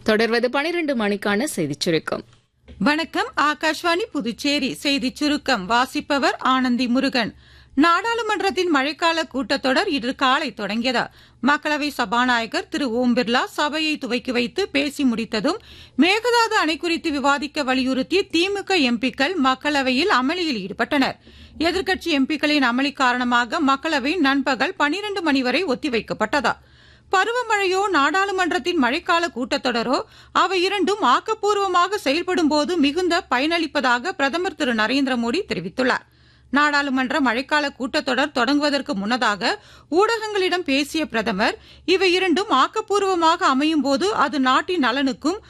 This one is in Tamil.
தொடர்வது பனிரெண்டு மணிக்கான செய்திச் சுருக்கம் வணக்கம் ஆகாஷ்வாணி புதுச்சேரி செய்திச் சுருக்கம் வாசிப்பவர் ஆனந்தி முருகன் நாடாளுமன்றத்தின் மழைக்கால கூட்டத்தொடர் இன்று காலை தொடங்கியது மக்களவை சபாநாயகர் திரு ஓம் பிர்லா சபையை துவக்கி வைத்து பேசி முடித்ததும் மேகதாது அணை குறித்து விவாதிக்க வலியுறுத்தி திமுக எம்பிக்கள் மக்களவையில் அமளியில் ஈடுபட்டனர் எதிர்க்கட்சி எம்பிக்களின் அமளி காரணமாக மக்களவை நண்பகல் பனிரண்டு மணி வரை ஒத்திவைக்கப்பட்டது பருவமழையோ நாடாளுமன்றத்தின் மழைக்கால கூட்டத்தொடரோ அவை இரண்டும் ஆக்கப்பூர்வமாக செயல்படும் போது மிகுந்த பயனளிப்பதாக பிரதமர் திரு நரேந்திர மோடி தெரிவித்துள்ளார் நாடாளுமன்ற மழைக்கால கூட்டத்தொடர் தொடங்குவதற்கு முன்னதாக ஊடகங்களிடம் பேசிய பிரதமர் இவை இரண்டும் ஆக்கப்பூர்வமாக அமையும் போது அது நாட்டின் நலனுக்கும்